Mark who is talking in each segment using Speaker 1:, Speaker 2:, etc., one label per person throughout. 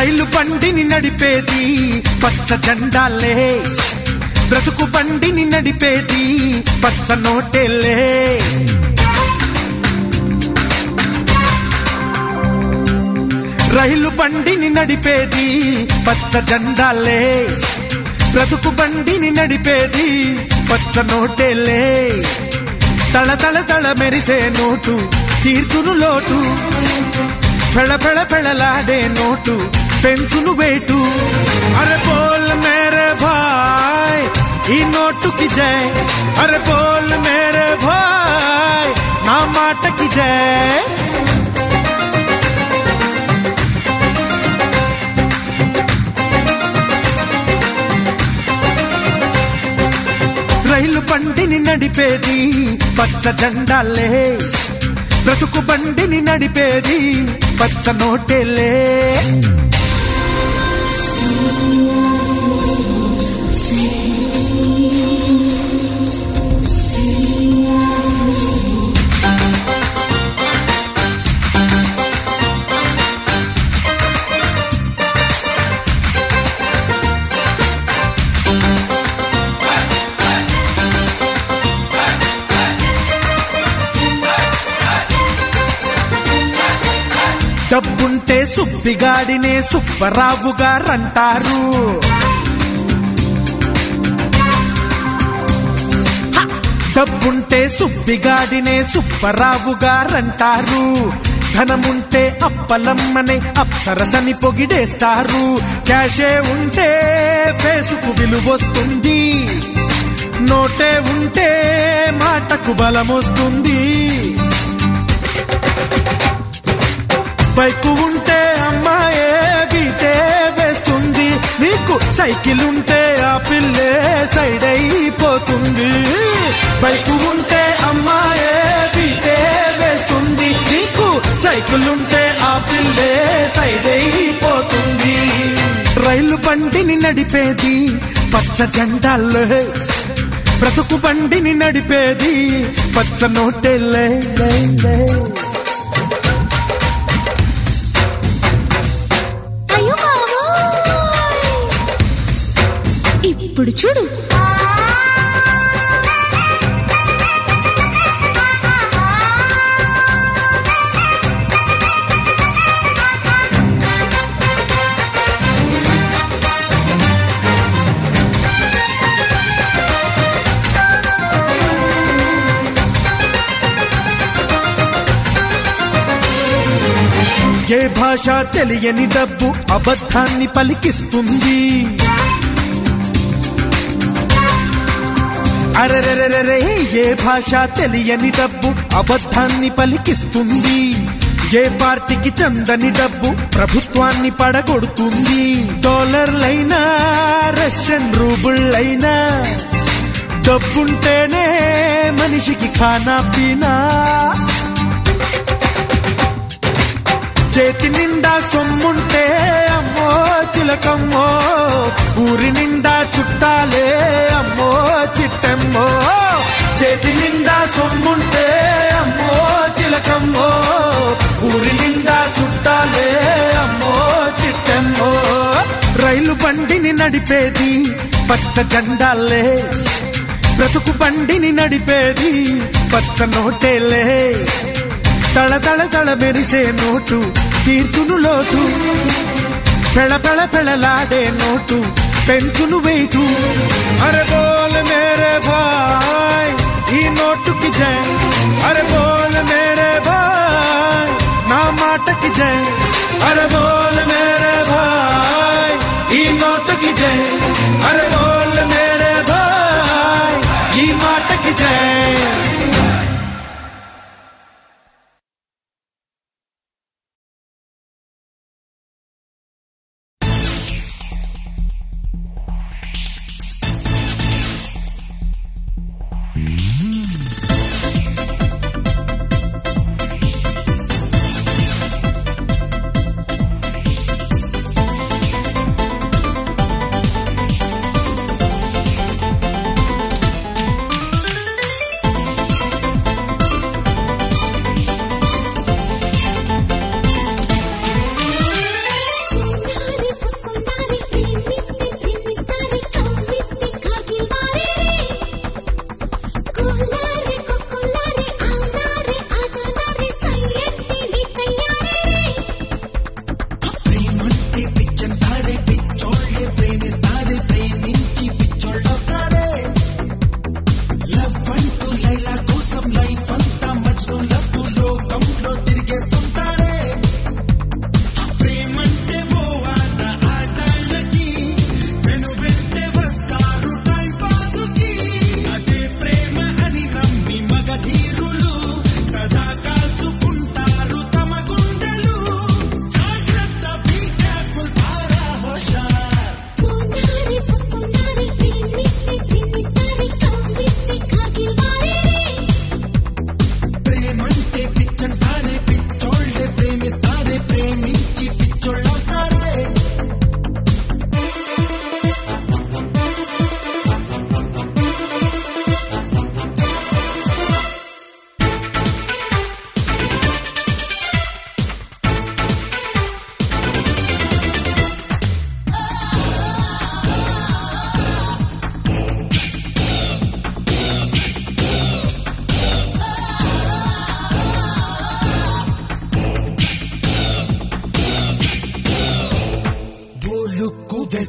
Speaker 1: రైలు బండిని నడిపేది పచ్చ జెండాలే బ్రతుకు బండిని నడిపేది పచ్చ నోటేలే రైలు బండిని నడిపేది పచ్చ జెండాలే బ్రతుకు బండిని నడిపేది పచ్చ నోటేలే తళ తళ తళ మెరిసే నోటు తీర్చును లోటు ఫెళ ఫెళ ఫెళలాడే నోటు పెంచును వేటు అరే బోల్ మేరే భాయ్ ఈ నోటుకి జై అరే బోల్ మేరే భాయ్ నా మాటకి జై రైలు బండిని నడిపేది పచ్చ జెండాలే బ్రతుకు బండిని నడిపేది పచ్చ నోటేలే డబ్బుంటే సుబ్బిగాడినే సుబ్బరావు గారంటారు హ! డబ్బుంటే సుబ్బిగాడినే సుబ్బరావు గారంటారు ధనముంటే అప్పలమ్మనే అప్సరసని పొగిడేస్తారు క్యాషే ఉంటే ఫేసుకు విలువొస్తుంది నోటే ఉంటే మాటకు బలమొస్తుంది బైకు ఉంటే అమ్మాయే గీతే వేస్తుంది నీకు సైకిల్ ఉంటే ఆ పిల్లే సైడ్ అయిపోతుంది బైకు ఉంటే అమ్మాయే గీతే వేస్తుంది నీకు సైకిల్ ఉంటే ఆ పిల్లే సైడ్ అయిపోతుంది రైలు బండిని నడిపేది పచ్చ జెండాల్లో బ్రతుకు బండిని నడిపేది పచ్చ నోటేలే లే, లే.
Speaker 2: అయ్యో బాబోయ్! ఇప్పుడు చూడు
Speaker 1: ఏ భాష తెలియని డబ్బు అబద్ధాన్ని పలికిస్తుంది అరెరెరెరెరే ఏ భాష తెలియని డబ్బు అబద్ధాన్ని పలికిస్తుంది ఏ పార్టీకి చందని డబ్బు ప్రభుత్వాన్ని పడగొడుతుంది డాలర్లైనా రష్యన్ రూబుళ్ళైనా డబ్బుంటేనే మనిషికి ఖానా పీనా చేతి నిండా సొమ్ముంటే అమ్మో చిలకమ్మో ఊరి నిండా చుట్టాలే అమ్మో చిట్టమ్మో చేతి నిండా సొమ్ముంటే అమ్మో చిలకమ్మో ఊరి నిండా చుట్టాలే అమ్మో చిట్టమ్మో రైలు బండిని నడిపేది పచ్చ జెండాలే బ్రతుకు బండిని నడిపేది పచ్చ నోటేలే తళ తళ తళ మెరిసే నోటు తీర్చును లోటు పెళ పెళ పెళలాడే నోటు పెంచును వెయిటు అరే బోల్ మేరే భాయ్ ఈ నోటుకి జై అరే బోల్ మేరే భాయ్ నా మాటకి జై అరే బోల్ మేరే భాయ్ ఈ నోటుకి జై అరే బోల్ మేరే భాయ్ ఈ మాటకి జై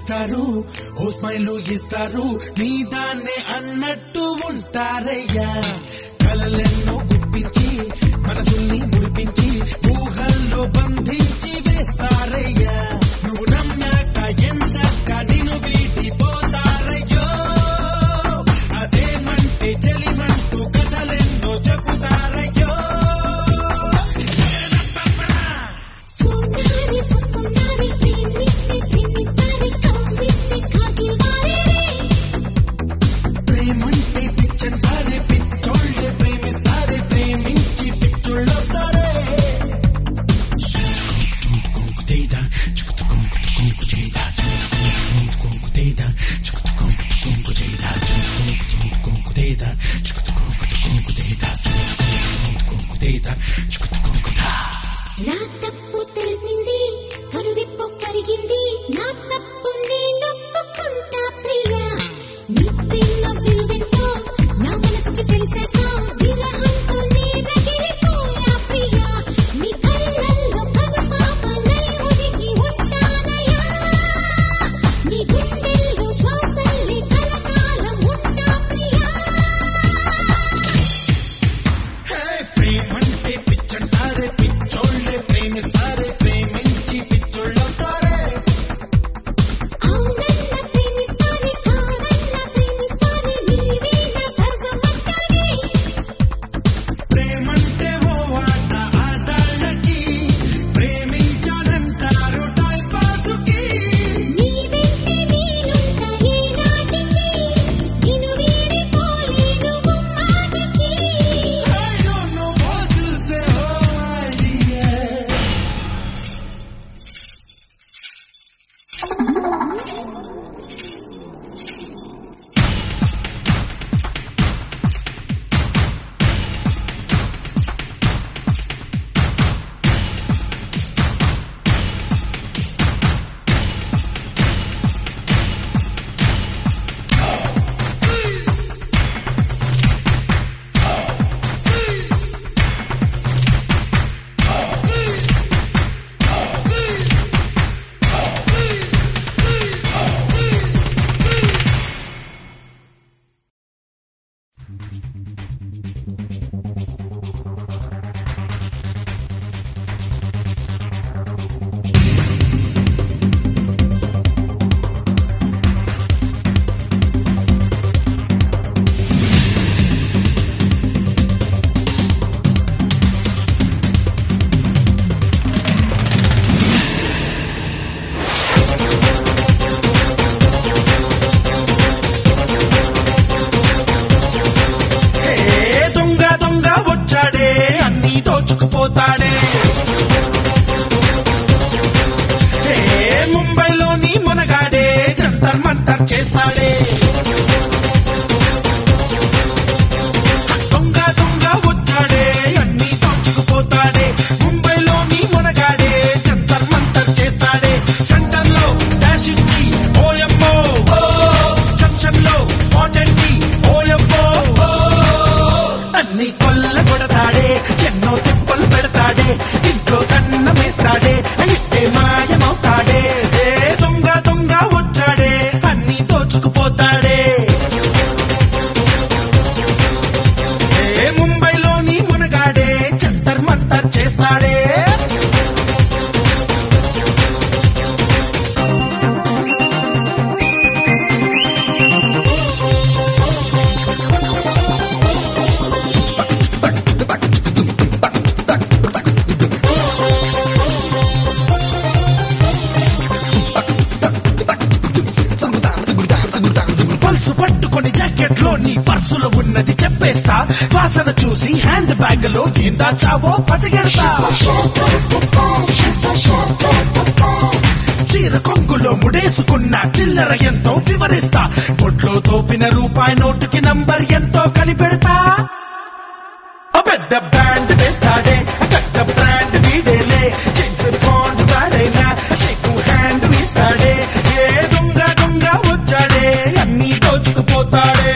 Speaker 1: నవ్విస్తారు ఓ స్మైలు ఇస్తారు నీ దాన్నే అన్నట్టు ఉంటారయ్యా కలలెన్నో గుప్పించి మనసుల్ని ముడిపించి ఊహల్లో బంధించి వేస్తారయ్యా నువ్వు నమ్మాక ఎంచక్క నిన్ను వీటి పోతారయ్యో అదేమంటే చెలిమంటూ కథలెన్నో చెబుతారయ్యో
Speaker 2: సుందరి సుందరి ప్రేమిస్తే ప్రేమిస్తారే కవ్విస్తే కాకివారే
Speaker 1: ప్రేమంటే పిచ్చంటారే పిచ్చోళ్ళే ప్రేమిస్తారే ప్రేమించి పిచ్చోళ్ళవుతారే
Speaker 2: నా తప్పు తెలిసింది కనువిప్పు కలిగింది నా తప్పు నేను ఒప్పుకుంటా ప్రియా నీ ప్రేమ విలువెంతో నా మనసుకి తెలిసాక విరహంతో నీ రగిలిపోయా ప్రియా నీ కళ్ళల్లో కనుపాపనై ఒదిగి ఉంటానయ్యా నీ గుండెల్లో శ్వాసల్లి కలకాలం ఉంటా ప్రియా
Speaker 1: ప్రేమంటే పిచ్చంటారే పిచ్చోళ్ళే ప్రేమిస్తారే ప్రేమించి పిచ్చోళ్ళవుతారే
Speaker 2: అవునన్న ప్రేమిస్తానే కాదన్న ప్రేమిస్తానే నీవే నా సర్వమంతానే
Speaker 1: ప్రేమంటే ఓ ఆట ఆటాళ్ళకి ప్రేమించానంటారు టైం పాసుకి
Speaker 2: నీ వెంటే నేనుంటా ఈనాటికి నిన్ను వీడిపోలేను ముమ్మాటికి
Speaker 1: I don't know what to say, oh my dear. ఏ దొంగ దొంగ వచ్చాడే అన్ని దోచుకుపోతాడే ఏ ముంబైలోని మునగాడే జంతర్ మంతర్ చేస్తాడే దొంగ దొంగ వచ్చాడే అన్ని దోచుకుపోతాడే ముంబైలోని మునగాడే జంతర్ మంతర్ చేస్తాడే సెంటర్ లో డాష్ ఇచ్చి ఓయమ్మో జంక్షన్ లో స్పాట్ అండి ఓయమ్మో అన్ని కొల్ల కొడతాడే ఎన్నో తిప్పలు పెడతాడే ఇంట్లో కన్నం వేస్తాడే ఇట్టే మాయమవుతాడే ఏ దొంగ దొంగ వచ్చాడే అన్ని దోచుకుపోతాడే ఏ ముంబైలోని మునగాడే జంతర్ మంతర్ చేస్తాడే పల్సు పట్టుకొని జాకెట్ లో నీ పర్సులో ఉన్నది చెప్పేస్తా వాసన చూసి హ్యాండ్ బ్యాగ్ లో ఏం దాచావో పసిగెడతా చీర కొంగులో ముడేసుకున్న చిల్లర ఎంతో వివరిస్తా పొట్లో తోపిన రూపాయి నోటుకి నంబర్ ఎంతో కనిపెడతా ఓ పెద్ద బ్యాండ్ వేస్తాడే పెద్ద బ్రాండ్ వీడేలే జేమ్స్ బాండ్ వాడైనా షేక్ హ్యాండ్ ఇస్తాడే ఏ దొంగ దొంగ వచ్చాడే అన్ని దోచుకుపోతాడే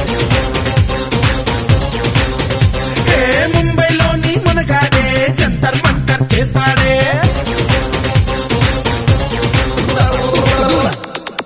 Speaker 1: ఏ ముంబైలోని మునగాడే జంతర్ మంతర్ చేస్తాడే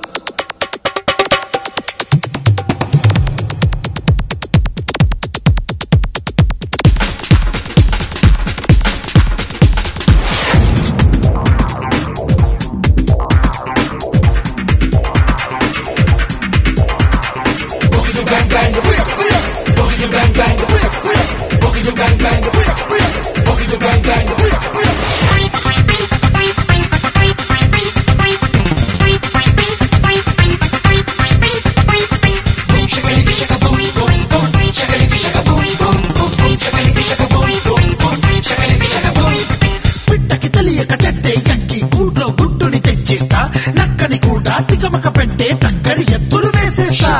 Speaker 1: కక్కి గూట్లో గుట్టుని తెచ్చేస్తా నక్కని కూడా తికమక పెట్టే టక్కరి ఎత్తులు వేసేస్తా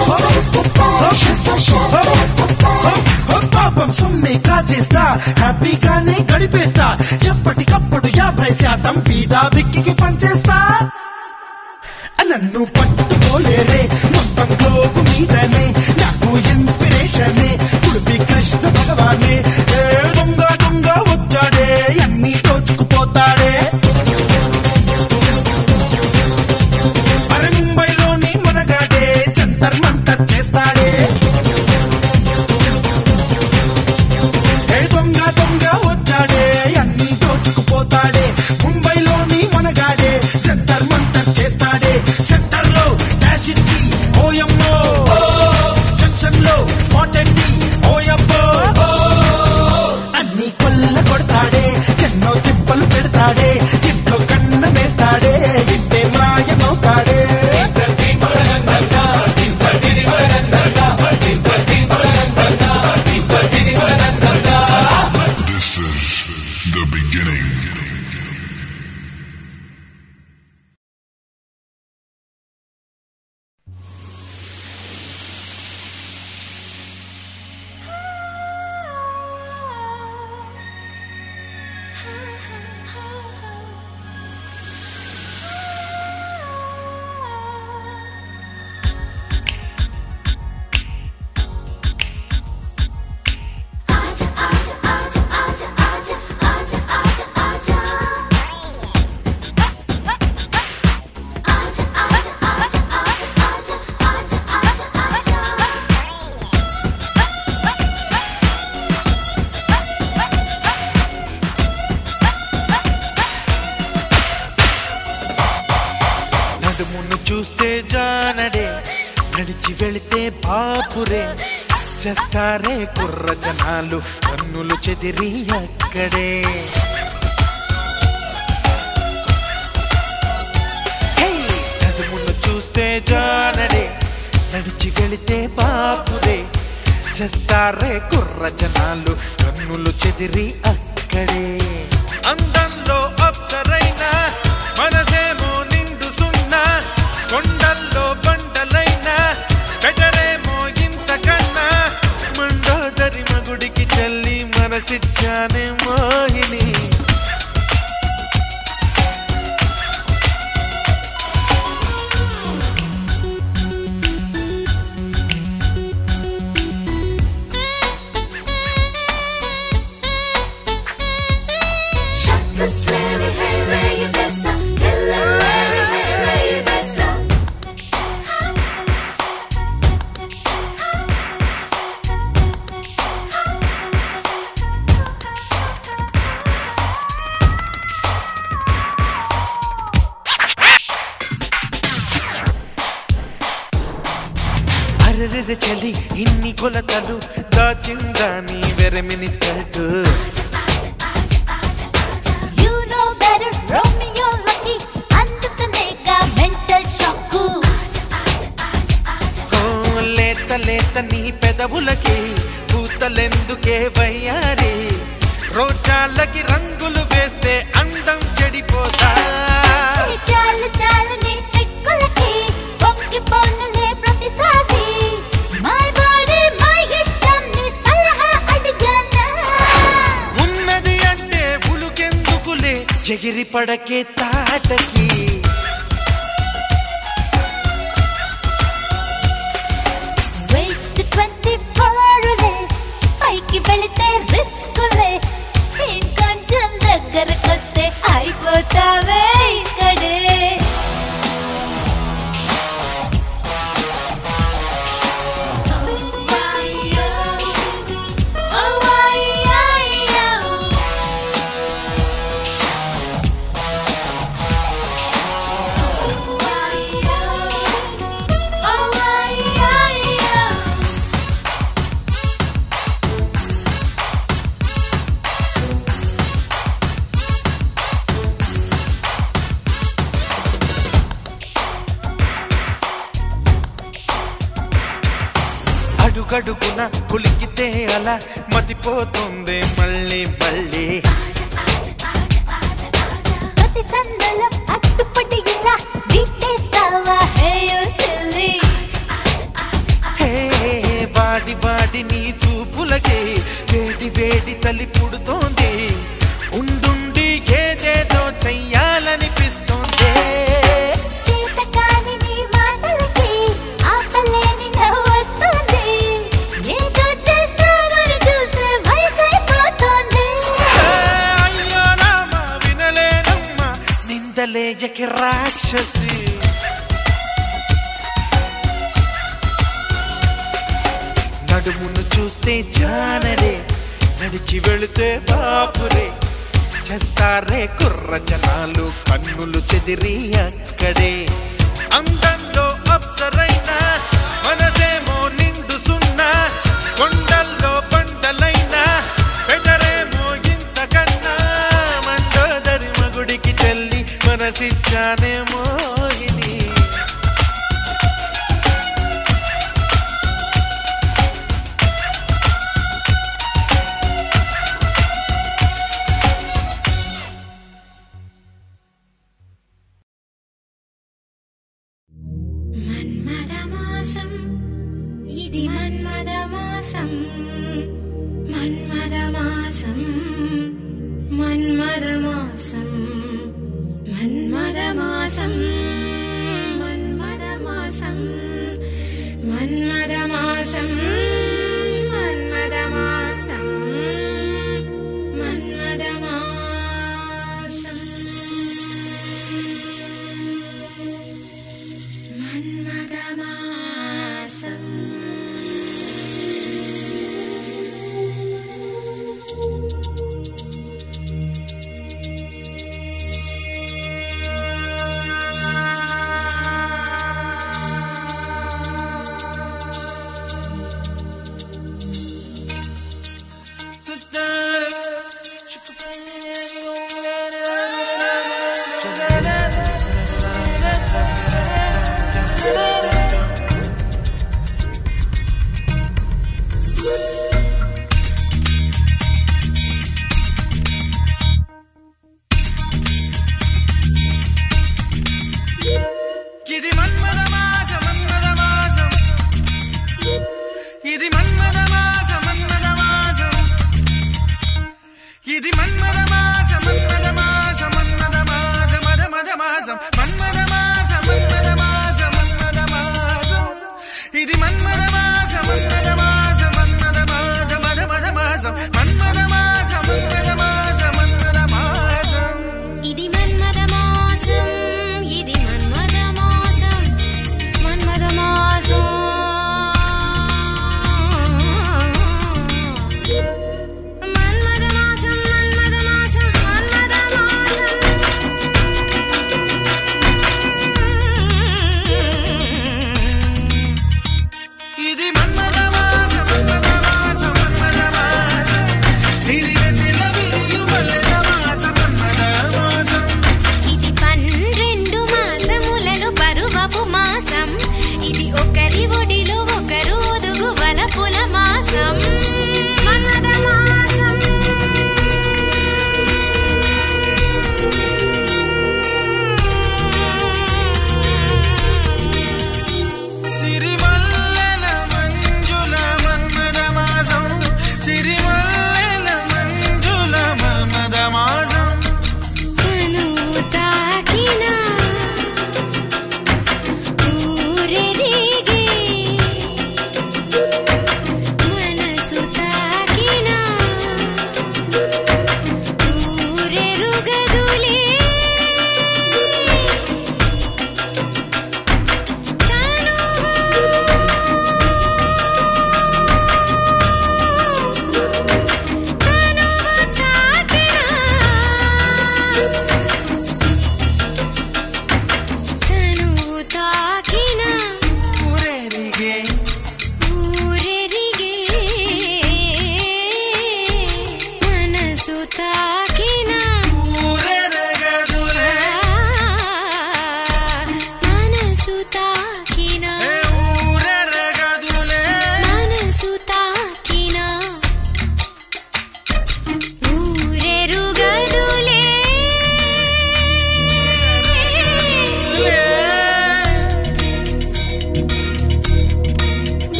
Speaker 1: పాపం సొమ్మే కాజేస్తా హ్యాపీగానే గడిపేస్తా ఎప్పటికప్పుడు యాభై శాతం బీదా బిక్కికి పంచేస్తా నన్ను పట్టుకోలేరే మొత్తం గ్లోబ్ మీదనే నాకు ఇన్స్పిరేషన్ ఉడిపి కృష్ణ భగవానే ఏ దొంగ దొంగ వచ్చాడే అన్ని దోచుకుపోతాడే మరి ముంబైలోని మనగాడే జంతర్ మంతర్ చేస్తాడే ఏ దొంగ దొంగ వచ్చాడే అన్ని దోచుకుపోతాడే ముంబైలోని మనగాడే సెంటర్ మంటర్ చేస్తాడే సెంటర్ లో డాష్ ఇచ్చి ఓయమ్మో జంక్షన్ లో స్పాట్ ఎట్టి ఓయమ్మో అన్ని కొల్ల కొడతాడే ఎన్నో తిప్పలు పెడతాడే ఇంట్లో కన్న వేస్తాడే ఇంటే మాయమవుతాడే
Speaker 3: This is the beginning.
Speaker 1: నడుమును చూస్తే జానడే నడిచి వెళితే బాపురే చేస్తారే కుర్ర జనాలు కన్నులు చెదిరి అక్కడే హే! నడుమును చూస్తే జానడే నడిచి వెళితే బాపురే చేస్తారే కుర్ర జనాలు కన్నులు చెదిరి అక్కడే అందంలో అప్సరైనా మనసేమో నిండు సున్నా కొండల్లో బండలైనా బెటరేమో ఇంతకన్నా మండోదరి మగుడికి చల్లి మనసిచ్చానే మోహిని అరెరెరె చలి ఇన్ని కొలతలు దాచిందా నీ వెరమిని skirt
Speaker 2: You know better, Romeo lucky, అందుకనేగా mental shock.
Speaker 1: ఓ లేత లేత నీ పెదవులకి పూతలెందుకే వయ్యారి రోజాలకి రంగులు వేస్తే అందం చెడిపోతా
Speaker 2: చాలు చాలు నీ ట్రిక్కులకి పొంగిపోనులే ప్రతిసారి My body, my ఇష్టం నీ సలహా అడిగానా
Speaker 1: ఉన్నది అంటే ఉలుకెందుకులే ఎగిరి పడకే తాటకి
Speaker 2: Waste 24 లే పైకి వెళితే రిస్కులే ఇంకొంచెం దగ్గరకొస్తే అయిపోతావే ఇక్కడే
Speaker 1: అడుగడుగున కులికితే అలా మతిపోతుంది మళ్ళీ మళ్ళీ
Speaker 2: ప్రతి సందులో అట్టుపడి ఇలా గిట్టేస్తావా హే యు సిల్లీ
Speaker 1: హే వాడి వాడి నీ చూపులకే వేడి వేడి తలి పుడుతోంది ఉండుండి ఏదేదో చెయ్యాలనిపిస్తోంది
Speaker 2: చేత కాని నీ మాటలకి ఆపలేని నవ్వు వస్తుంది ఏదో చేస్తావని చూసే వయసు అయిపోతుంది
Speaker 1: ఏ, అయ్యో రామా వినలేనమ్మా నిందలేయకి రాక్షసి నడుమును చూస్తే జానరే నడిచి వెళితే బాపురే చేస్తారే కుర్ర జనాలు కన్నులు చెదిరి అక్కడే అందంలో అప్సరైనా మనసేమో నిండు సున్నా కొండల్లో పంటలైనా పెదరేమో ఇంతకన్నా మండోదరి మగుడికి చెల్లి మనసిచ్చానే మోహిని
Speaker 4: మన్మదమాసం ఇది మన్మదమాసం మన్మదమాసం మన్మదమాసం మన్మదమాసం మన్మదమాసం మన్మదమాసం మన్మదమాసం మన్మదమాసం మన్మదమాసం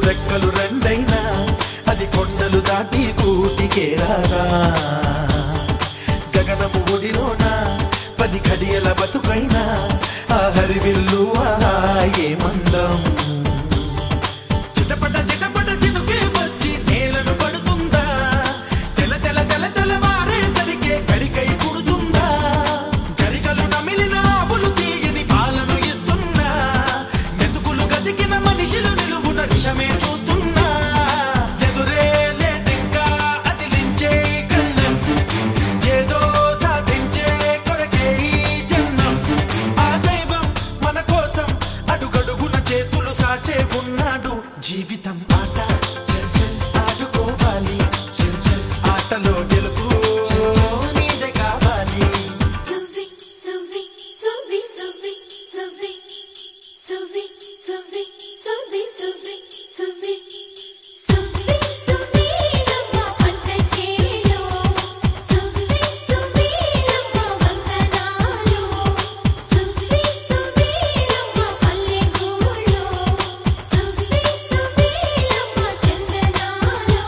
Speaker 1: రెక్కలు రెండైనా అది కొండలు దాటి కూటికేరారా గగనము ఒడిలోన పది కడియల బతుకైనా ఆ హరివిల్లు ఆహా ఏమందం చిటపట చిటపట చినుకే వచ్చి నేలను పడుతుందా తెల తెల తెల తెలవారేసరికే గడికై పుడుతుందా గరికలు నమిలిన ఆవులు తీయని పాలను ఇస్తున్నా మెతుకులు గతికిన మనిషిలు నిలువున విషమే చూస్తున్నా ఎదురే లేదింకా అదిలించే కళ్ళం ఏదో సాధించే కొరకే ఈ జన్మం ఆ దైవం మన కోసం అడుగడుగున చేతులు సాచే ఉన్నాడు జీవితం ఆట ఆడుకోవాలి ఆటలో గెలుపు నీదే కావాలి
Speaker 4: సువి సువి సువి సువి సువి సువి సువి సువి సువి సువి సువి సువి రమ్మ పంట చేలో సువి సువి రమ్మ వందనాలు సువి సువి రమ్మ పల్లెగూళ్ళు సువి సువి రమ్మ చందనాలు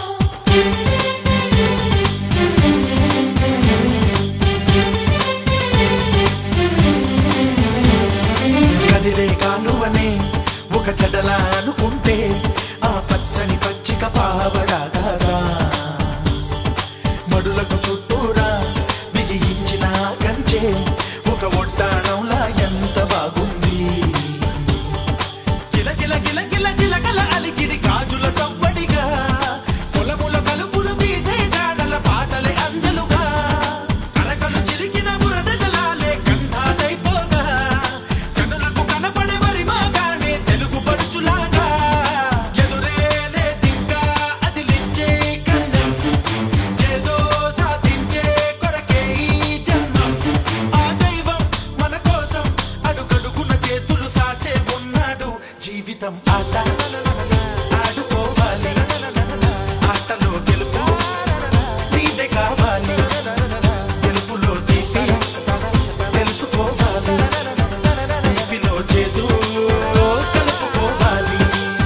Speaker 1: కదిలే కాలువనే ఒక చెడలా అనుకుంటే ఆ పచ్చని పచ్చిక పావడాగారా మడులకు చుట్టూరా బిగించిన కంచే ఒక ఒడ్డాణంలా ఎంత బాగుంది గిలగిల గిలగిల చిలకల అలికిడి గాజుల సవ్వడిగా పొలముల కలుపులు తీసే జాడల పాటలే అందలుగా కరకలు చిలికిన బురద జలాలే గంధాలైపోగా కనులకు కనపడే వరి మాగానే తెలుగు పడుచులాగా ఎదురే లేదింకా అదిలించే కళ్ళం ఏదో సాధించే కొరకే ఈ జన్మం ఆ దైవం మన కోసం అడుగడుగున చేతులు సాచే ఉన్నాడు జీవితం ఆట ఆడుకోవాలి ఆటలో గెలుపు నీదే కావాలి గెలుపులో తీపి తెలుసుకోవాలి తీపిలో చేదు కలుపుకోవాలి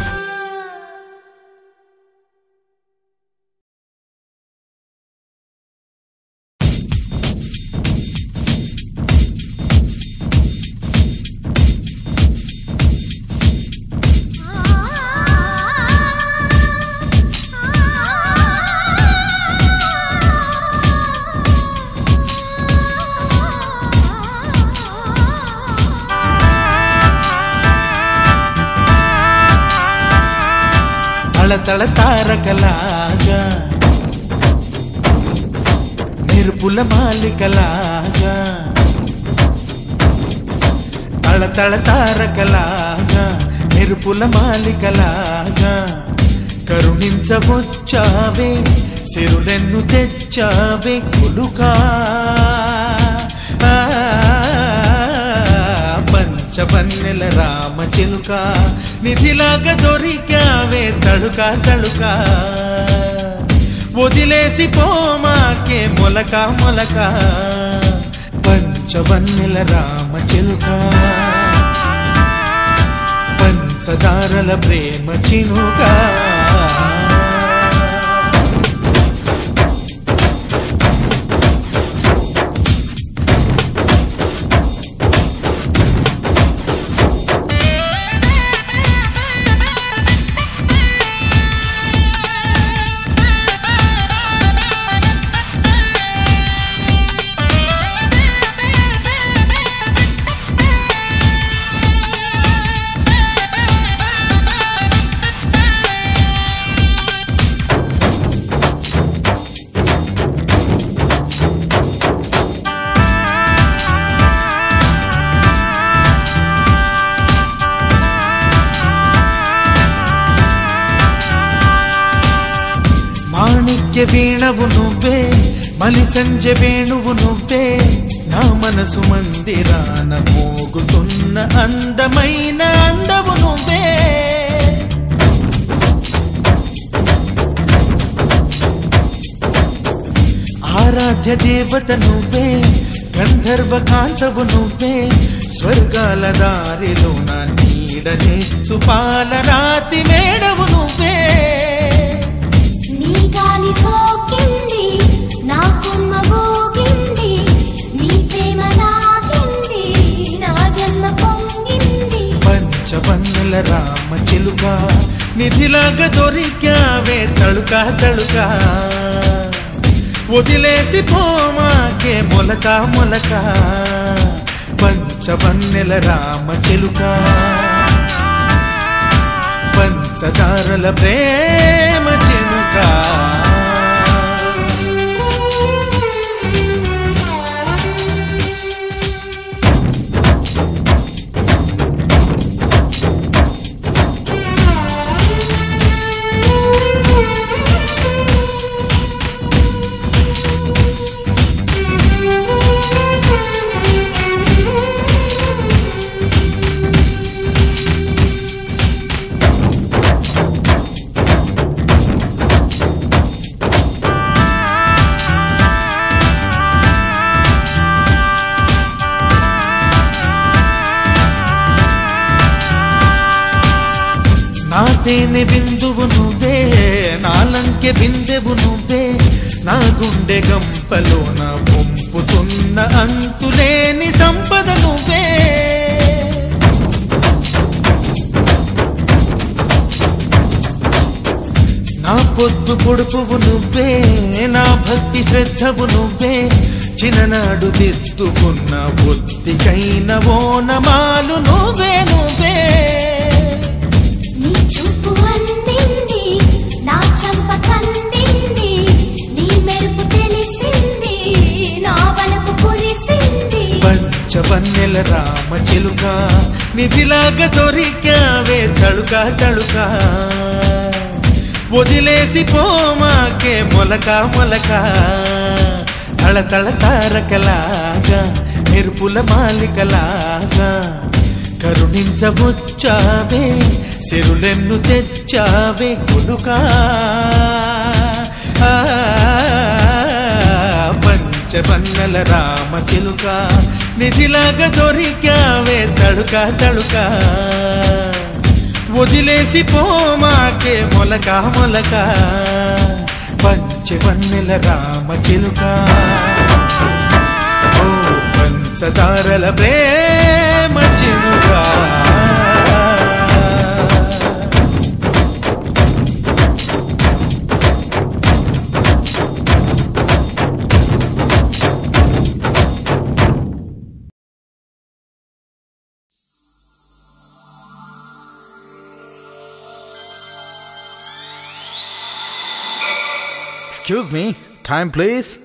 Speaker 1: తళతళ తారకలాగా మెరుపుల మాలికలాగా తళతళ తారకలాగా మెరుపుల మాలికలాగా కరుణించవచ్చావే సిరులెన్ను తెచ్చావే కొలుకా ఆ, పంచవన్నెల రామ చిలుక నిధిలాగా దొరికావే తడుక తడుక వదిలేసి పోమాకే మొలక మొలక పంచవన్నెల రామ చిలుక పంచదారల ప్రేమ చినుక మాణిక్య వీణవు నువ్వే మలి సంజ వేణువు నువ్వే నా మనసు మందిరాన మోగుతున్న అందమైన అందవు నువ్వే ఆరాధ్య దేవత నువ్వే గంధర్వ కాంతవు నువ్వే స్వర్గాల దారిలో నా నీడనే సుపాల రాతి మేడవు వన్నెల రామ చిలుక నిధిలాగా దొరికావే తళుక తళుక వదిలేసి పోమాకే మొలక మొలక పంచవన్నెల రామ చిలుక పంచదారల ప్రేమ చిలుక నా తేనె బిందువు నువ్వే నాలంకె బిందెవు నువ్వే నా గుండె గంపలోన పంపుతున్న అంతులేని సంపద నువ్వే నా పొద్దు పొడుపువు నువ్వే నా భక్తి శ్రద్ధవు నువ్వే చిన్ననాడు దిద్దుకున్న బుద్ధికైన ఓనమాలు నువ్వే నువ్వే
Speaker 2: నీ చూపు అందింది నా చంప కందింది నీ మెరుపు తెలిసింది నా వలపు కురిసింది
Speaker 1: పంచవన్నెల రామ చిలుక నిధిలాగా దొరికావే తడుక తడుక వదిలేసి పోమాకే మొలక మొలక తళ తళ తారకలాగా మెరుపుల మాలికలాగా కరుణించవచ్చావే సెరులెన్ను తెచ్చావే కొనుకా ఆ, పంచవన్నెల రామ చిలుక నిధిలాగా దొరికావే తడుక తడుక వదిలేసి పోమాకే మొలక మొలక పంచవన్నెల రామ చిలుక ఓ పంచదారల ప్రేమ చిలుక Excuse me, time please.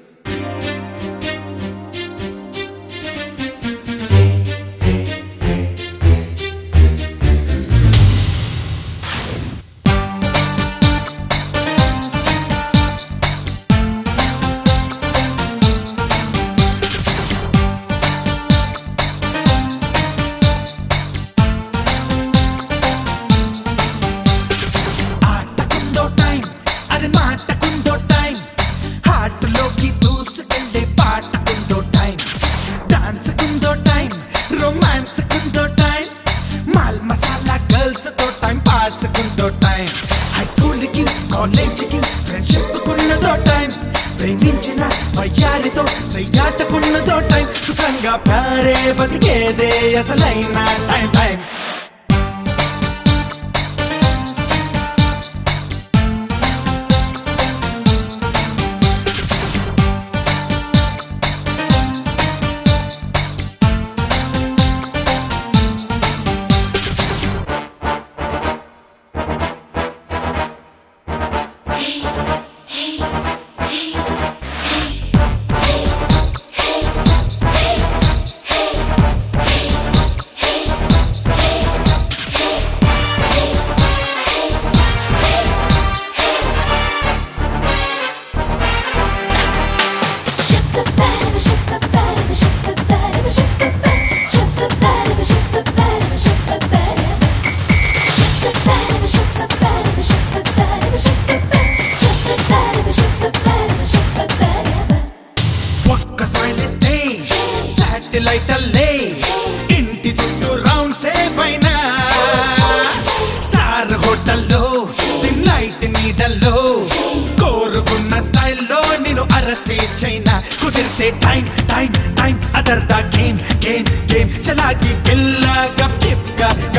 Speaker 5: ఆటకుందో టైం అరే మాటకుందో టైం హార్ట్లోకి దూసుకెళ్ళే పాటకుందో టైం డాన్స్ కుందో టైం రొమాన్స్ కుందో టైం మాల్ మసాలా గర్ల్స్ తో టైం పాస్ కుందో టైం హై స్కూల్ కి కాలేజ్ కి ఫ్రెండ్షిప్ కున్నదో టైం ప్రేమించిన వయ్యారితో సయ్యాటకున్నదో టైం సుఖంగా ప్యారే బతికేదే అసలైన టైం టైం ఒక్క స్మైల్ ఇస్తే శాటిలైట్ అల్లే ఇంటి చుట్టూ రౌండ్ సేఫ్ అయినా స్టార్ హోటల్లో డిమ్ లైట్ నీడల్లో కోరుకున్న స్టైల్లో నేను అరెస్ట్ చైనా కుదిరితే time time time other the game game game చలాకి పిల్ల గప్ చిప్ గా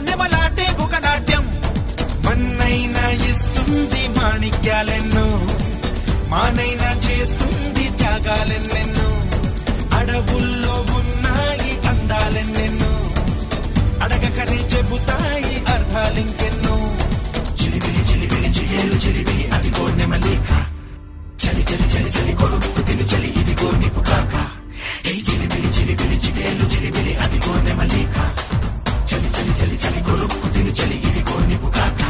Speaker 1: నెమలాటే ఒక నాట్యం మన్నైనా ఇస్తుంది మాణిక్యాలెన్నో మానైనా చేస్తుంది త్యాగాలెన్నెన్నో అడవుల్లో ఉన్నాయి అందాలెన్నెన్నో అడగకనే చెబుతాయి అర్థాలింకెన్నో చిలిపిలి చిలిపిలి చిగేలు చిలిపిలి అదిగో నెమలిక చలి చలి చలి చలి కొరుకు తిను చలి ఇదిగో నిప్పు కాక ఏ చిలిపిలి చిలిపిలి చిగేలు చిలిపిలి అదిగో నెమలిక చలి చలి చలి చలి కొరుకు తిను చలి ఇదిగో నిప్పు కాక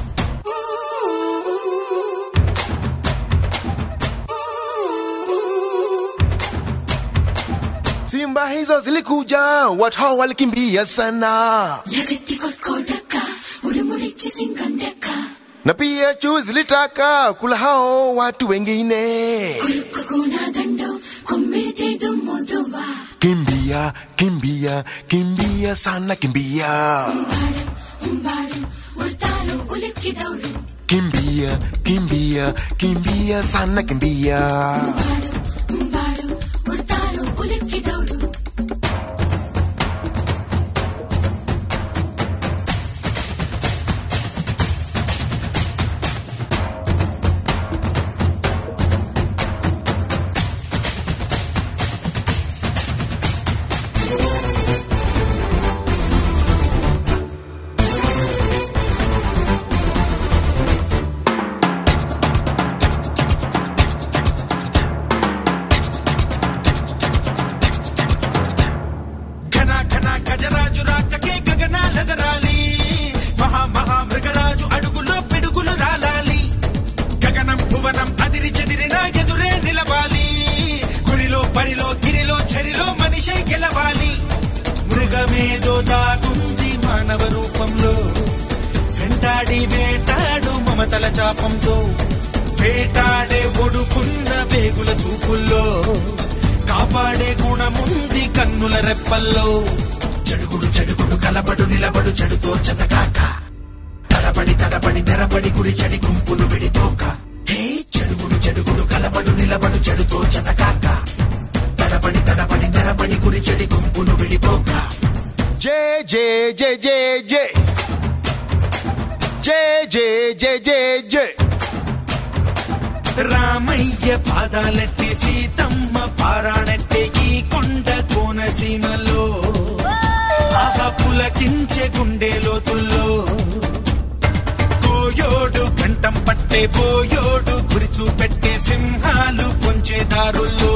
Speaker 6: Simba hizo zilikuja, watu hao walikimbia sana,
Speaker 4: ఎగెత్తి కొట్టుకోడక్క ఉడుముడిచ్చి సింగండెక్క
Speaker 6: na pia chui zilitaka kula hao watu wengine.
Speaker 4: కురుక్కున దండో కొమ్మిడితే దుమ్ము దువ్వా
Speaker 6: Kimbia, kimbia, kimbia sana, kimbia,
Speaker 4: ఉంబాడు ఉంబాడు ఉడతారు ఉలిక్కి దౌడు
Speaker 6: kimbia, kimbia, kimbia sana, kimbia.
Speaker 4: ఉంబాడు ఉంబాడు ఉడతారు ఉలిక్కి దౌడు
Speaker 1: ఘన ఘన గజరాజు రాకకే గగనాలెదరాలి మహా మహా మృగరాజు అడుగులో పిడుగులు రాలాలి గగనం భువనం అదిరి చెదిరిన ఎదురే నిలవాలి గురిలో పరిలో గిరిలో చరిలో మనిషే గెలవాలి మృగమేదో దాగుంది మానవ రూపంలో వెంటాడి వేటాడు మమతల చాపంతో వేటాడే ఒడుకున్న వేగుల చూపుల్లో కాపాడే గుణముంది కన్నుల రెప్పల్లో చెడుగుడు చెడుగుడు కలబడు నిలబడు చెడుతో చెతకాక తడబడి తడబడి తెరబడి గురి చెడి గుంపును విడిపోక హే చెడుగుడు చెడుగుడు కలబడు నిలబడు చెడుతో చెతకాక తడబడి తడబడి తెరబడి గురి చెడి గుంపును విడిపోక
Speaker 6: J, J, J, J, J. J, J, J, J, J.
Speaker 1: Ramayya పాదాలెట్టి Seethamma పారాణెట్టి ఈ కొండ కోనసీమలో ఆహా పులకించే గుండె లోతుల్లో కోయోడు కంఠం పట్టే పోయోడు గురి చూపెట్టే సింహాలు పొంచే దారుల్లో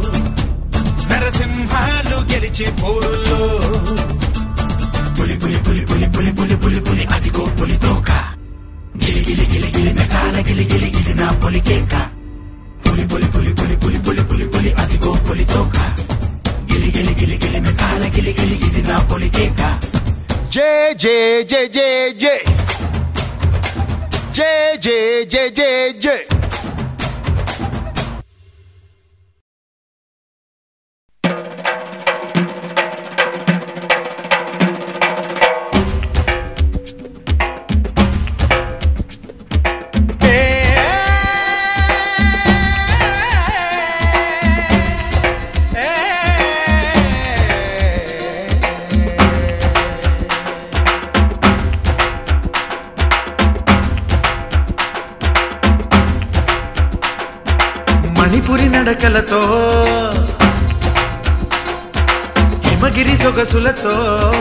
Speaker 1: నరసింహాలు గెలిచే పోరుల్లో పులి పులి పులి పులి పులి పులి పులి పులి అదిగో పులి తోక గిలి గిలి గిలి గిలి మెకాల గిలి గిలి ఇది నా పులి కేక పులి పులి పులి పులి పులి పులి పులి పులి అదిగో పులి తోక గిలి గిలి గిలి గిలి మెకాల గిలి గిలి ఇది నా పులి కేక
Speaker 6: J, J, J, J, J. J, J, J, J, J.
Speaker 1: Manipuri నడకలతో హిమగిరి సొగసులతో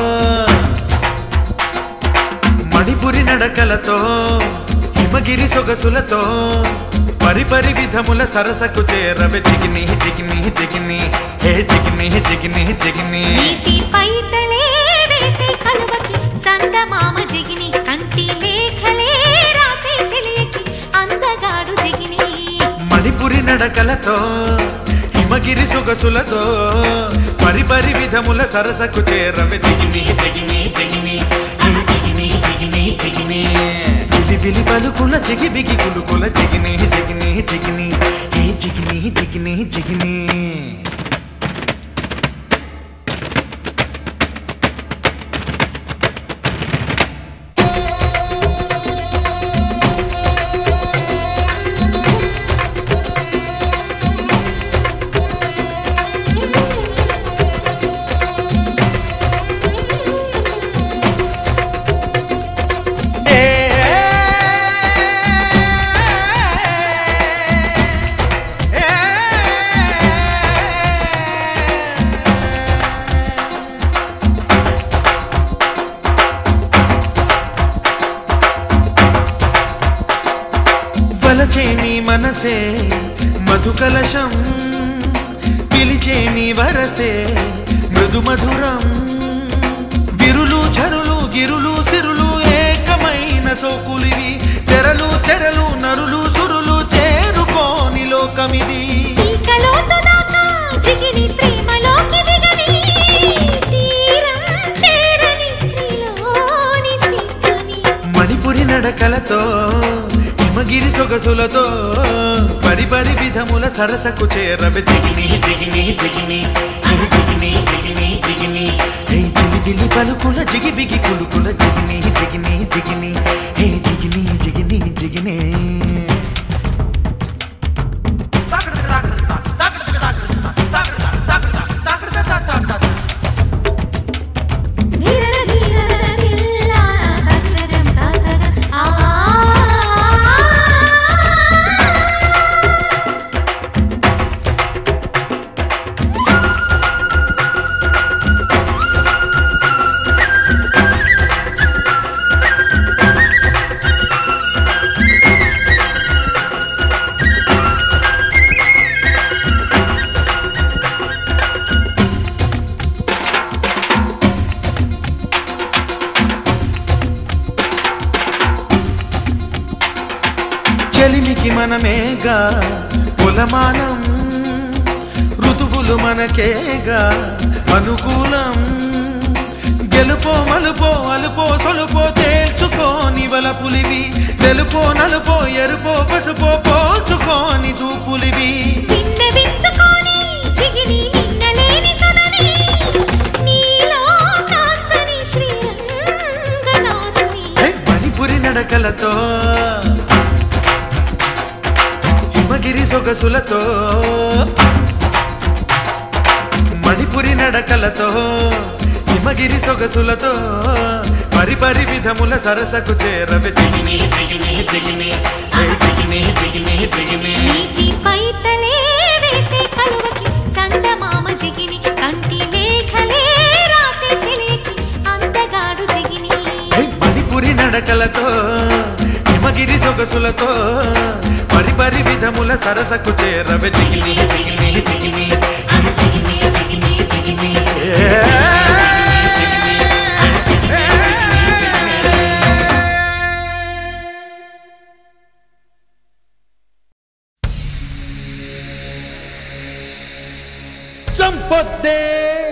Speaker 1: మణిపురి నడకలతో హిమగిరి సొగసులతో పరిపరి విధముల సరసకు చేరవే చిగిని చిగిని చిగిని హే చిగిని చిగిని చిగిని
Speaker 2: నీటి పైటలే వేసే కలువకి చందమామ జిగిని కంటి లేఖలే రాసే చెలియకి అందగాడు జిగిని
Speaker 1: మణిపురి నడకలతో హిమగిరి సొగసులతో పరిపరి విధముల సరసకు చేరవే చిగిని చిగిని చిగిని హే చిగిని చిగిని చిగిని చిలిబిలి పలుకుల చిగిబిగి కులుకుల చిగిని చిగిని చిగిని హే చిగిని చిగిని చిగిని
Speaker 5: మనసే మధుకలశం పిలిచే నీ వరసే మృదు మధురం విరులు చరులు గిరులు సిరులు ఏకమైన సోకులివి తెరలు చెరలు నరులు సురులు చేరుకోని లోకమిది
Speaker 2: ఈకలోతు దాకా జిగిని ప్రేమలోకి దిగని తీరం చేరని స్త్రీలోని సిగ్గుని
Speaker 5: మణిపురి నడకలతో హిమగిరి సొగసులతో పరిపరి విధముల సరసకు చేరవె జిగిని జిగిని జిగిని హే జిగిని జిగిని జిగిని హే జిలిబిలి పలుకుల జిగిబిగి కులుకుల జిగిని జిగిని జిగిని హే జిగిని జిగిని జిగిని
Speaker 2: ధీర ధీర ధిల్లా తత్రజం తత్రజం ఆ
Speaker 5: చెలిమికి మనమేగా కులమానం ఋతువులు మనకేగా అనుకూలం గెలుపో మలుపో అలుపో సొలుపో తేల్చుకోని వలపులివి తెలుపో నలుపో ఎరుపో పసుపో పోల్చుకోని చూపులివి
Speaker 2: నిన్న విచ్చుకొని జిగిని నిన్నలేని సదని నీలో కాంచని శ్రీరంగనాథుని
Speaker 5: హే, మణిపురి నడకలతో హిమగిరి సొగసులతో మణిపురి నడకలతో హిమగిరి సొగసులతో పరిపరి విధముల సరసకు చేరవె జిగిని జిగిని జిగిని హే జిగిని జిగిని జిగిని
Speaker 2: నీటి పైతలే వేసే కలువకి చందమామ జిగిని కంటి లేఖలే రాసే చెలికి అందగాడు జిగిని
Speaker 5: హే, మణిపురి నడకలతో హిమగిరి సొగసులతో పరిపరి విధముల సరసకు చేరవె జిగిని జిగిని జిగిని హే జిగిని జిగిని జిగిని
Speaker 1: చంపొద్దే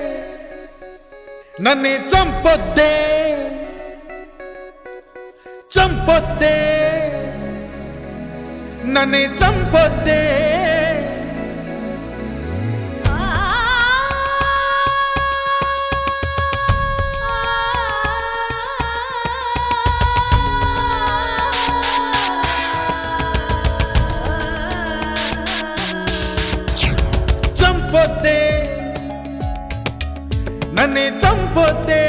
Speaker 1: నన్నే చంపొద్దే చంపొద్దే నన్నే చంపొద్దే చంపొద్దే నన్నే చంపొద్దే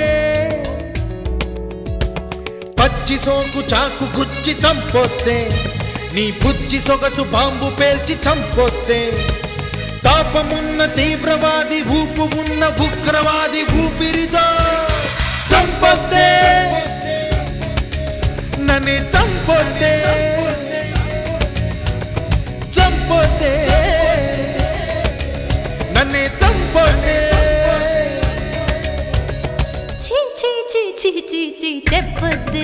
Speaker 1: పచ్చి సోకు చాకు గుచ్చి చంపొద్దే నీ బుజ్జి సొగసు బాంబు పేల్చి చంపొద్దే తాపమున్న తీవ్రవాది ఊపు ఉన్న ఉగ్రవాది ఊపిరితో చంపొద్దే నన్నే చంపొద్దే చంపొద్దే నన్నే చంపొద్దే
Speaker 2: ఛీ ఛీ ఛీ ఛీ ఛీ ఛీ చెప్పొద్దే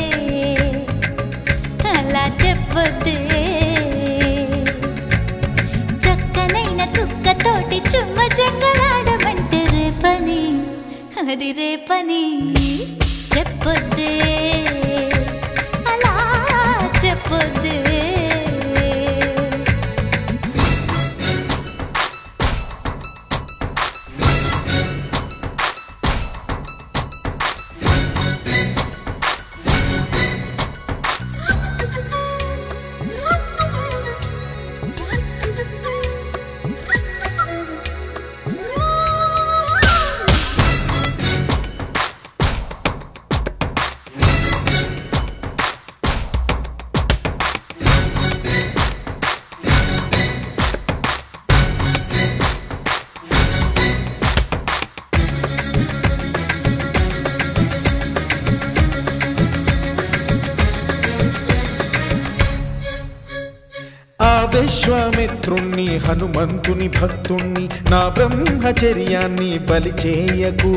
Speaker 2: అలా చెప్పొద్దే చక్కనైన చుక్కతోటి చుమ్మ జంగలాడమంటే రేపని అది రేపని చెప్పొద్దే అలా చెప్పొద్దే
Speaker 5: విశ్వామిత్రుణ్ణి హనుమంతుని భక్తుణ్ణి నా బ్రహ్మచర్యాన్ని బలి చేయకు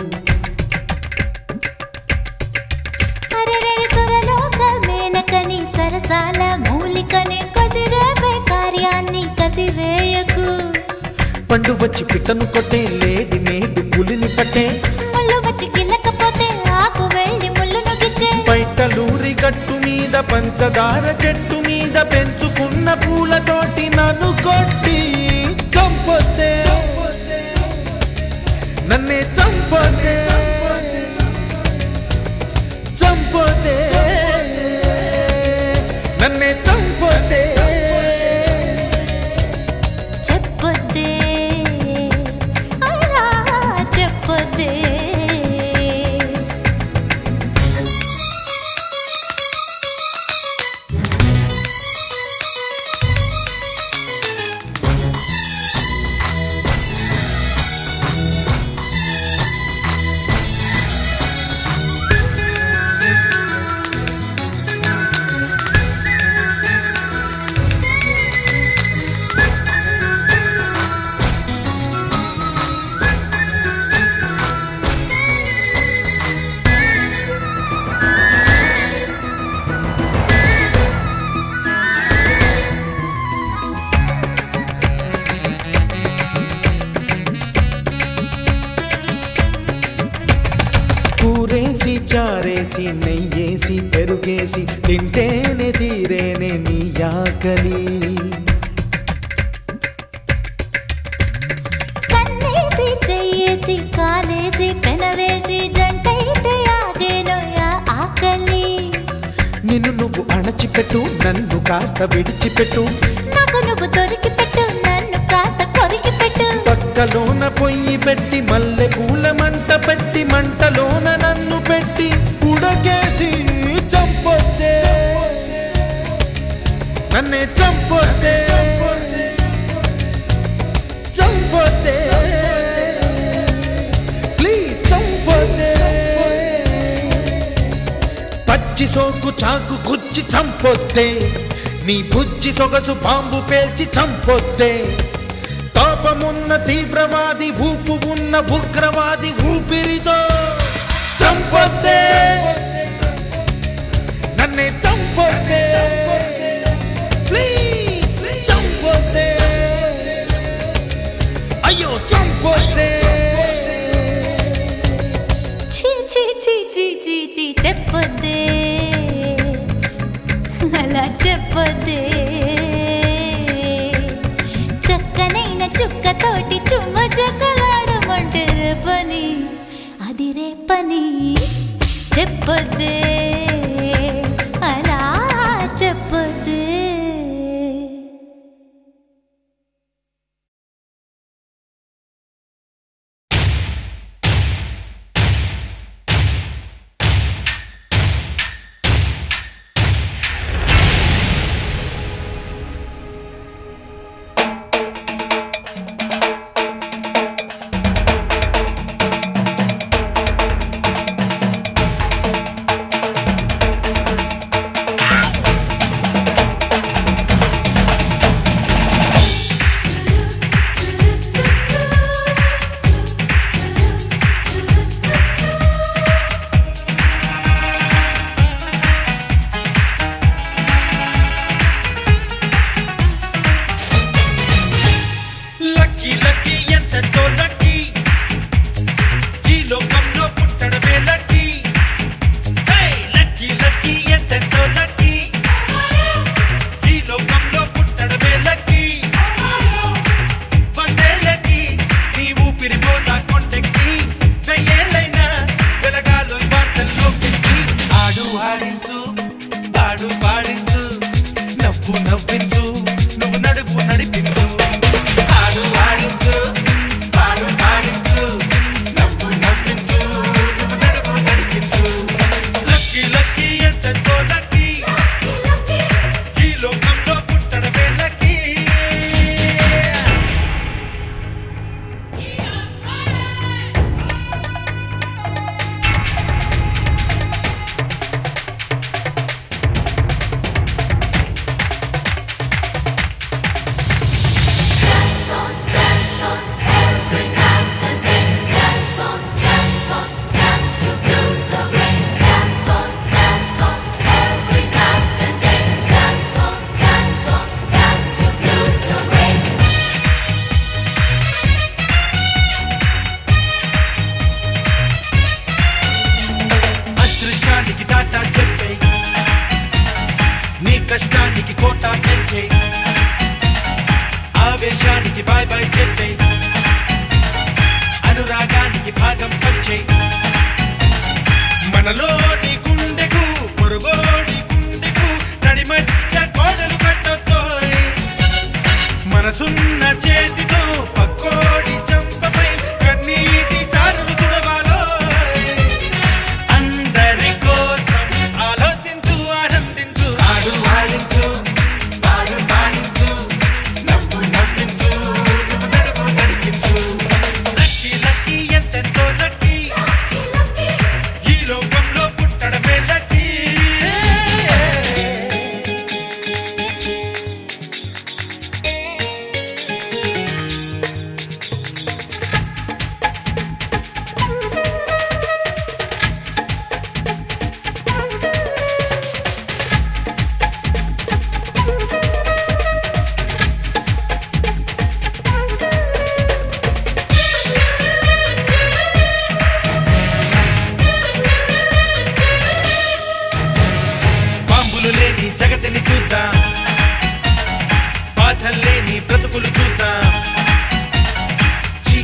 Speaker 2: అరెరె సురలోక మేనకని సరసాల మూలికని కసిరేపే కార్యాన్ని కసిరేయకు
Speaker 5: పండు వచ్చి పిట్టను కొట్టే లేడి నేడు పులిని పట్టే
Speaker 2: ముళ్ళు వచ్చి గిల్లకపోతే ఆకు వెళ్ళి ముళ్ళును గిచ్చే
Speaker 5: బయటలూరి గట్టు మీద పంచదార చెట్టు మీద పెంచుకున్న పూలతోటి నన్ను కొట్టి చంపొతే నన్నే చంపొతే చంపొతే నన్నే చంపొతే
Speaker 2: చెప్పొద్దే అలా చెప్పొద్దే
Speaker 5: కూరేసి చారేసి నెయ్యేసి పెరుగేసి తింటేనే తీరేనే నీ ఆకలి
Speaker 2: కన్నేసి చెయ్యేసి కాలేసి పెనవేసి జంటైతే ఆగేను యా ఆకలి
Speaker 5: నిన్ను నువ్వు అణచిపెట్టు నన్ను కాస్త విడిచిపెట్టు
Speaker 2: నాకు నువ్వు దొరికి పెట్టు నన్ను కాస్త కొరికి పెట్టు
Speaker 5: పక్కలోన పొయ్యి పెట్టి మల్లె పూల మంట పెట్టి మంటలోన నన్ను పెట్టి ఉడకేసి చంపొద్దే నన్నే చంపొద్దే చంపొద్దే ప్లీజ్ చంపొద్దే పచ్చి సోకు చాకు గుచ్చి చంపొద్దే నీ బుజ్జి సొగసు బాంబు పేల్చి చంపొద్దే తాపమున్న తీవ్రవాది ఊపు ఉన్న ఉగ్రవాది ఊపిరితో చంపొద్దే నన్నే చంపొద్దే ప్లీజ్ చంపొద్దే అయ్యో చంపొద్దే
Speaker 2: చీ చీ చీ చీ చీ చీ చెప్పొద్దే అలా చెప్పొద్దే చక్కనైన చుక్కతోటి చుమ్మ చక్కలాడమంటే రేపని అది రేపని చెప్పొద్దే అలా చెప్పొద్దే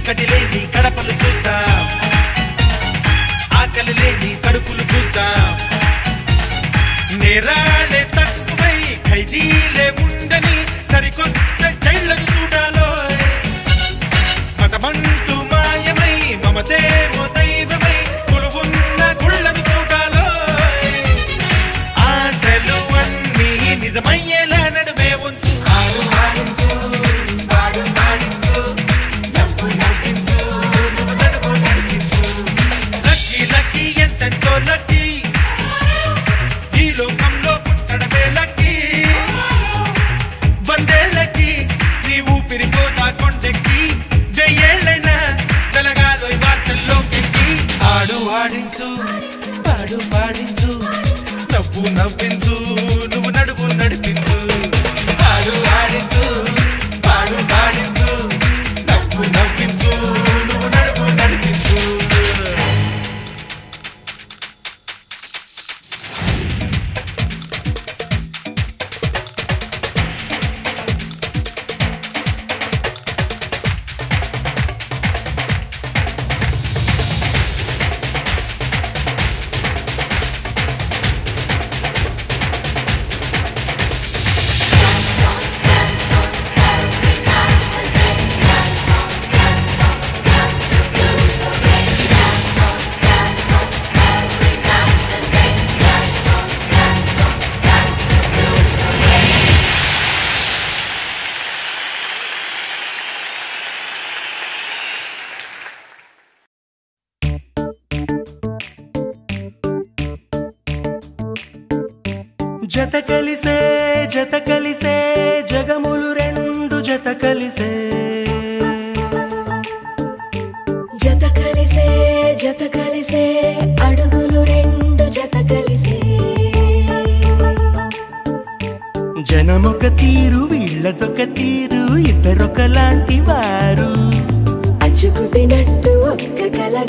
Speaker 1: చీకటి లేని కడపలు చూద్దాం ఆకలి లేని కడుపులు చూద్దాం నేరాలే తక్కువై ఖైదీలే ఉండని సరికొత్త జైళ్లను చూడాలో మతమంటూ మాయమై మమతేమో దైవమై కొలువున్న గుళ్ళను చూడాలో ఆశలు అన్నీ నిజమయ్యేలా నడుమే ఉంచు ఆడు ఆడించు పాడు పాడించు నవ్వు నవ్వించు నువ్వు నడుము నడిపించు లక్కీ లక్కీ ఎంతెంతో లక్కీ ఈ లోకంలో పుట్టడమే లక్కీ వందేళ్ళకి నీ ఊపిరి పోతా కొండెక్కి వెయ్యేళ్ళైనా తెలగాలో ఈ వార్తల్లోకి ఆడు ఆడించు పాడు పాడించు నవ్వు నవ్వించు నువ్వు నడువు నడిపించు ఆడు ఆడించు పాడు పాడించు నవ్వు నవ్వించు నువ్వు నడువు నడిపించు
Speaker 5: జత కలిసే జత కలిసే జగములు రెండు జత కలిసే
Speaker 4: జత కలిసే జత కలిసే అడుగులు రెండు జత కలిసే
Speaker 5: జనమొక తీరు వీళ్ళదొక తీరు ఇద్దరొకలాంటి వారు
Speaker 4: అచ్చుకు తినట్టు ఒక్క కల